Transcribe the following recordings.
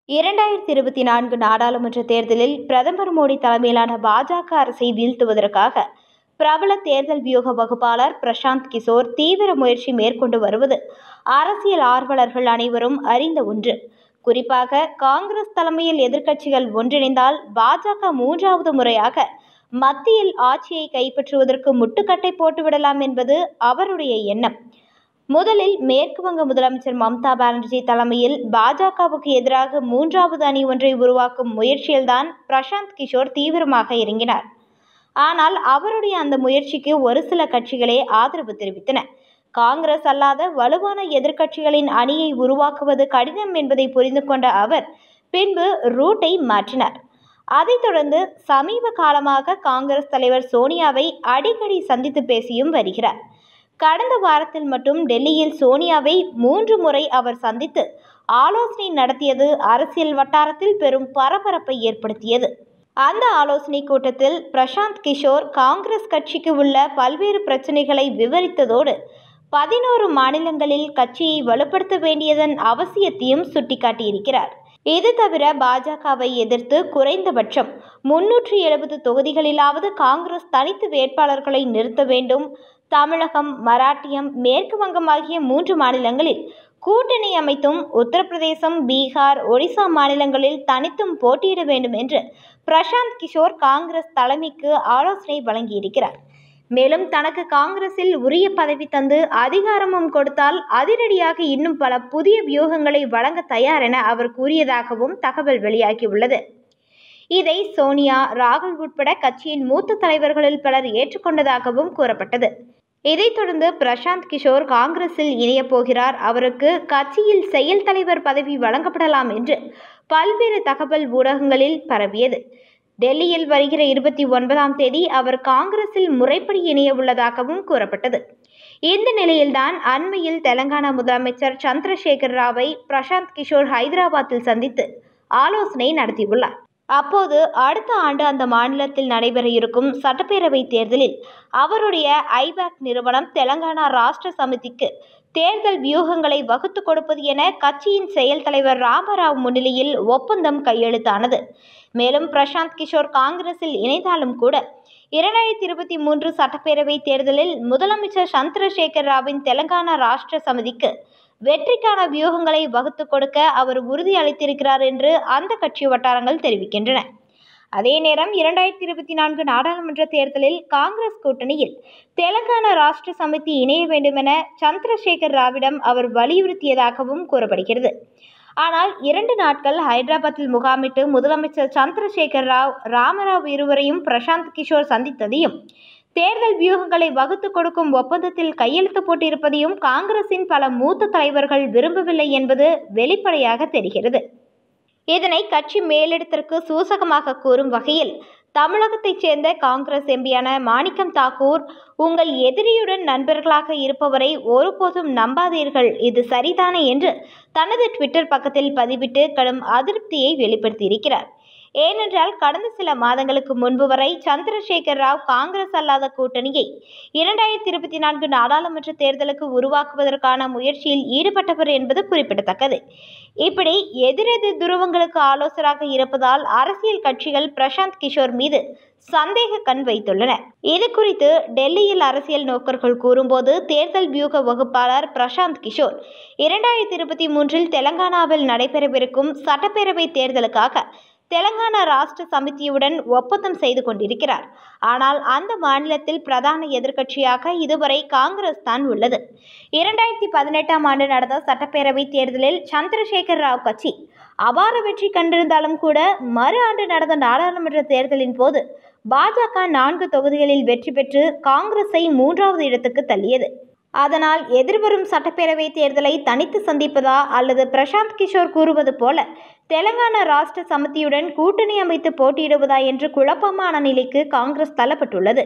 இரண்டாயிரத்தி இருபத்தி நான்கு நாடாளுமன்ற தேர்தலில் பிரதமர் மோடி தலைமையிலான பாஜக அரசை வீழ்த்துவதற்காக பிரபல தேர்தல் வியூக வகுப்பாளர் பிரசாந்த் கிஷோர் தீவிர முயற்சி மேற்கொண்டு வருவது அரசியல் ஆர்வலர்கள் அனைவரும் அறிந்த ஒன்று குறிப்பாக காங்கிரஸ் தலைமையில் எதிர்க்கட்சிகள் ஒன்றிணைந்தால் பாஜக மூன்றாவது முறையாக மத்தியில் ஆட்சியை கைப்பற்றுவதற்கு முட்டுக்கட்டை போட்டுவிடலாம் என்பது அவருடைய எண்ணம் முதலில் மேற்கு வங்க முதலமைச்சர் மம்தா பானர்ஜி தலைமையில் பாஜகவுக்கு எதிராக மூன்றாவது அணி ஒன்றை உருவாக்கும் முயற்சியில்தான் பிரசாந்த் கிஷோர் தீவிரமாக இறங்கினார் ஆனால் அவருடைய அந்த முயற்சிக்கு ஒரு சில கட்சிகளே ஆதரவு தெரிவித்தன காங்கிரஸ் அல்லாத வலுவான எதிர்க்கட்சிகளின் அணியை உருவாக்குவது கடினம் என்பதை புரிந்து கொண்ட அவர் பின்பு ரூட்டை மாற்றினார் அதைத் தொடர்ந்து சமீப காலமாக காங்கிரஸ் தலைவர் சோனியாவை அடிக்கடி சந்தித்து பேசியும் வருகிறார் கடந்த வாரத்தில் மட்டும் டெல்லியில் சோனியாவை மூன்று முறை அவர் சந்தித்து ஆலோசனை நடத்தியது அரசியல் வட்டாரத்தில் பெரும் பரபரப்பை ஏற்படுத்தியது அந்த ஆலோசனை கூட்டத்தில் பிரசாந்த் கிஷோர் காங்கிரஸ் கட்சிக்கு உள்ள பல்வேறு பிரச்சனைகளை விவரித்ததோடு பதினோரு மாநிலங்களில் கட்சியை வலுப்படுத்த வேண்டியதன் அவசியத்தையும் சுட்டிக்காட்டியிருக்கிறார் இது தவிர பாஜகவை எதிர்த்து குறைந்தபட்சம் முன்னூற்றி எழுபது தொகுதிகளிலாவது காங்கிரஸ் தனித்து வேட்பாளர்களை நிறுத்த வேண்டும் தமிழகம் மராட்டியம் மேற்கு வங்கம் ஆகிய மூன்று மாநிலங்களில் கூட்டணி அமைத்தும் உத்தரப்பிரதேசம் பீகார் ஒடிசா மாநிலங்களில் தனித்தும் போட்டியிட வேண்டும் என்று பிரசாந்த் கிஷோர் காங்கிரஸ் தலைமைக்கு ஆலோசனை வழங்கியிருக்கிறார் மேலும் தனக்கு காங்கிரஸில் உரிய பதவி தந்து அதிகாரமும் கொடுத்தால் அதிரடியாக இன்னும் பல புதிய வியூகங்களை வழங்க தயார் என அவர் கூறியதாகவும் தகவல் வெளியாகியுள்ளது இதை சோனியா ராகுல் உட்பட கட்சியின் மூத்த தலைவர்களில் பலர் ஏற்றுக்கொண்டதாகவும் கூறப்பட்டது இதைத் தொடர்ந்து பிரசாந்த் கிஷோர் காங்கிரஸில் இணையப் போகிறார் அவருக்கு கட்சியில் செயல் தலைவர் பதவி வழங்கப்படலாம் என்று பல்வேறு தகவல் ஊடகங்களில் பரவியது டெல்லியில் வருகிற இருபத்தி ஒன்பதாம் தேதி அவர் காங்கிரஸில் முறைப்படி இணைய உள்ளதாகவும் கூறப்பட்டது இந்த நிலையில்தான் அண்மையில் தெலங்கானா முதலமைச்சர் சந்திரசேகர் ராவை பிரசாந்த் கிஷோர் ஹைதராபாத்தில் சந்தித்து ஆலோசனை நடத்தியுள்ளார் அப்போது அடுத்த ஆண்டு அந்த மாநிலத்தில் நடைபெற இருக்கும் சட்டப்பேரவை தேர்தலில் அவருடைய ஐபேக் நிறுவனம் தெலங்கானா ராஷ்டிர சமிதிக்கு தேர்தல் வியூகங்களை வகுத்து கொடுப்பது என கட்சியின் செயல் தலைவர் ராமராவ் முன்னிலையில் ஒப்பந்தம் கையெழுத்தானது மேலும் பிரசாந்த் கிஷோர் காங்கிரஸில் இணைந்தாலும் கூட இரண்டாயிரத்தி இருபத்தி மூன்று சட்டப்பேரவை தேர்தலில் முதலமைச்சர் சந்திரசேகர் ராவின் தெலங்கானா ராஷ்டிர சமிதிக்கு வெற்றிக்கான வியூகங்களை வகுத்து கொடுக்க அவர் உறுதி அளித்திருக்கிறார் என்று அந்த கட்சி வட்டாரங்கள் தெரிவிக்கின்றன அதே நேரம் இரண்டாயிரத்தி இருபத்தி நான்கு நாடாளுமன்ற தேர்தலில் காங்கிரஸ் கூட்டணியில் தெலங்கானா ராஷ்டிர சமிதி இணைய வேண்டுமென சந்திரசேகர் ராவிடம் அவர் வலியுறுத்தியதாகவும் கூறப்படுகிறது ஆனால் இரண்டு நாட்கள் ஹைதராபாத்தில் முகாமிட்டு முதலமைச்சர் சந்திரசேகர் ராவ் ராமராவ் இருவரையும் பிரசாந்த் கிஷோர் சந்தித்ததையும் தேர்தல் வியூகங்களை வகுத்து கொடுக்கும் ஒப்பந்தத்தில் கையெழுத்து போட்டிருப்பதையும் காங்கிரசின் பல மூத்த தலைவர்கள் விரும்பவில்லை என்பது வெளிப்படையாக தெரிகிறது இதனை கட்சி மேலிடத்திற்கு சூசகமாக கூறும் வகையில் தமிழகத்தைச் சேர்ந்த காங்கிரஸ் எம்பியான மாணிக்கம் தாக்கூர் உங்கள் எதிரியுடன் நண்பர்களாக இருப்பவரை ஒருபோதும் நம்பாதீர்கள் இது சரிதானே என்று தனது ட்விட்டர் பக்கத்தில் பதிவிட்டு கடும் அதிருப்தியை வெளிப்படுத்தியிருக்கிறார் ஏனென்றால் கடந்த சில மாதங்களுக்கு முன்பு வரை சந்திரசேகர் ராவ் காங்கிரஸ் அல்லாத கூட்டணியை இரண்டாயிரத்தி இருபத்தி நான்கு நாடாளுமன்ற தேர்தலுக்கு உருவாக்குவதற்கான முயற்சியில் ஈடுபட்டவர் என்பது குறிப்பிடத்தக்கது இப்படி எதிரெதிர் துருவங்களுக்கு ஆலோசகராக இருப்பதால் அரசியல் கட்சிகள் பிரசாந்த் கிஷோர் மீது சந்தேக கண் வைத்துள்ளன இது குறித்து டெல்லியில் அரசியல் நோக்கர்கள் கூறும்போது தேர்தல் வியூக வகுப்பாளர் பிரசாந்த் கிஷோர் இரண்டாயிரத்தி இருபத்தி மூன்றில் தெலங்கானாவில் நடைபெறவிருக்கும் சட்டப்பேரவை தேர்தலுக்காக தெலங்கானா ராஷ்டிர சமிதியுடன் ஒப்பந்தம் செய்து கொண்டிருக்கிறார் ஆனால் அந்த மாநிலத்தில் பிரதான எதிர்க்கட்சியாக இதுவரை காங்கிரஸ் தான் உள்ளது இரண்டாயிரத்தி பதினெட்டாம் ஆண்டு நடந்த சட்டப்பேரவை தேர்தலில் சந்திரசேகர் ராவ் கட்சி அபார வெற்றி கண்டிருந்தாலும் கூட மறு ஆண்டு நடந்த நாடாளுமன்ற தேர்தலின் போது பாஜக நான்கு தொகுதிகளில் வெற்றி பெற்று காங்கிரஸை மூன்றாவது இடத்துக்கு தள்ளியது அதனால் எதிர்வரும் சட்டப்பேரவை தேர்தலை தனித்து சந்திப்பதா அல்லது பிரசாந்த் கிஷோர் கூறுவது போல தெலங்கானா ராஷ்டிர சமிதியுடன் கூட்டணி அமைத்து போட்டியிடுவதா என்று குழப்பமான நிலைக்கு காங்கிரஸ் தள்ளப்பட்டுள்ளது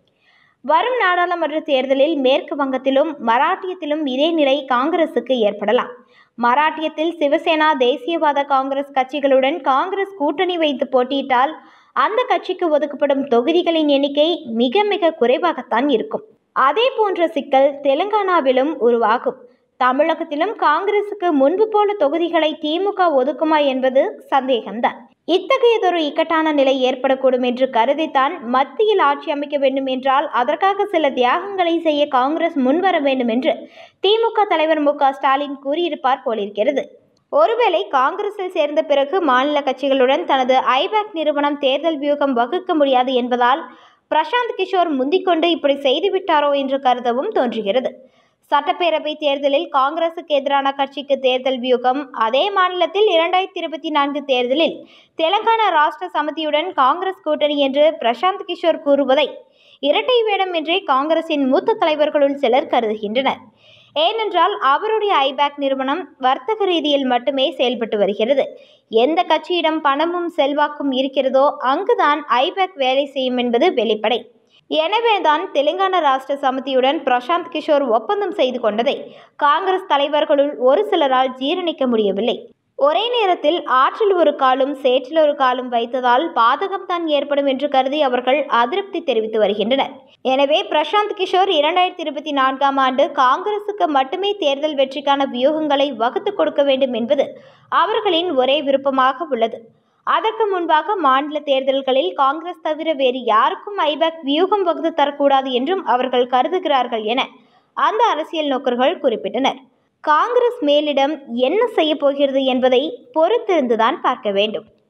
வரும் நாடாளுமன்ற தேர்தலில் மேற்கு வங்கத்திலும் மராட்டியத்திலும் இதே நிலை காங்கிரசுக்கு ஏற்படலாம் மராட்டியத்தில் சிவசேனா தேசியவாத காங்கிரஸ் கட்சிகளுடன் காங்கிரஸ் கூட்டணி வைத்து போட்டியிட்டால் அந்த கட்சிக்கு ஒதுக்கப்படும் தொகுதிகளின் எண்ணிக்கை மிக மிக குறைவாகத்தான் இருக்கும் அதே போன்ற சிக்கல் தெலுங்கானாவிலும் உருவாகும் தமிழகத்திலும் காங்கிரசுக்கு முன்பு போல தொகுதிகளை திமுக ஒதுக்குமா என்பது சந்தேகம்தான் இத்தகையதொரு இக்கட்டான நிலை ஏற்படக்கூடும் என்று கருதித்தான் மத்தியில் ஆட்சி அமைக்க வேண்டும் என்றால் அதற்காக சில தியாகங்களை செய்ய காங்கிரஸ் முன்வர வேண்டும் என்று திமுக தலைவர் மு க ஸ்டாலின் கூறியிருப்பார் போலிருக்கிறது ஒருவேளை காங்கிரஸில் சேர்ந்த பிறகு மாநில கட்சிகளுடன் தனது ஐபேக் நிறுவனம் தேர்தல் வியூகம் வகுக்க முடியாது என்பதால் பிரசாந்த் கிஷோர் முந்திக்கொண்டு இப்படி செய்துவிட்டாரோ என்று கருதவும் தோன்றுகிறது சட்டப்பேரவை தேர்தலில் காங்கிரசுக்கு எதிரான கட்சிக்கு தேர்தல் வியூகம் அதே மாநிலத்தில் இரண்டாயிரத்தி இருபத்தி நான்கு தேர்தலில் தெலங்கானா ராஷ்டிர சமிதியுடன் காங்கிரஸ் கூட்டணி என்று பிரசாந்த் கிஷோர் கூறுவதை இரட்டை வேடம் என்றே காங்கிரசின் மூத்த தலைவர்களுள் சிலர் கருதுகின்றனர் ஏனென்றால் அவருடைய ஐபேக் நிறுவனம் வர்த்தக ரீதியில் மட்டுமே செயல்பட்டு வருகிறது எந்த கட்சியிடம் பணமும் செல்வாக்கும் இருக்கிறதோ அங்குதான் ஐபேக் வேலை செய்யும் என்பது வெளிப்படை எனவேதான் தெலுங்கானா ராஷ்டிர சமிதியுடன் பிரசாந்த் கிஷோர் ஒப்பந்தம் செய்து கொண்டதை காங்கிரஸ் தலைவர்களுள் ஒரு சிலரால் ஜீரணிக்க முடியவில்லை ஒரே நேரத்தில் ஆற்றில் ஒரு காலும் சேற்றில் ஒரு காலும் வைத்ததால் பாதகம் தான் ஏற்படும் என்று கருதி அவர்கள் அதிருப்தி தெரிவித்து வருகின்றனர் எனவே பிரசாந்த் கிஷோர் இரண்டாயிரத்தி இருபத்தி நான்காம் ஆண்டு காங்கிரசுக்கு மட்டுமே தேர்தல் வெற்றிக்கான வியூகங்களை வகுத்து கொடுக்க வேண்டும் என்பது அவர்களின் ஒரே விருப்பமாக உள்ளது அதற்கு முன்பாக மாநில தேர்தல்களில் காங்கிரஸ் தவிர வேறு யாருக்கும் ஐபேக் வியூகம் வகுத்து தரக்கூடாது என்றும் அவர்கள் கருதுகிறார்கள் என அந்த அரசியல் நோக்கர்கள் குறிப்பிட்டனர் காங்கிரஸ் மேலிடம் என்ன செய்ய போகிறது என்பதை பொறுத்திருந்துதான் பார்க்க வேண்டும்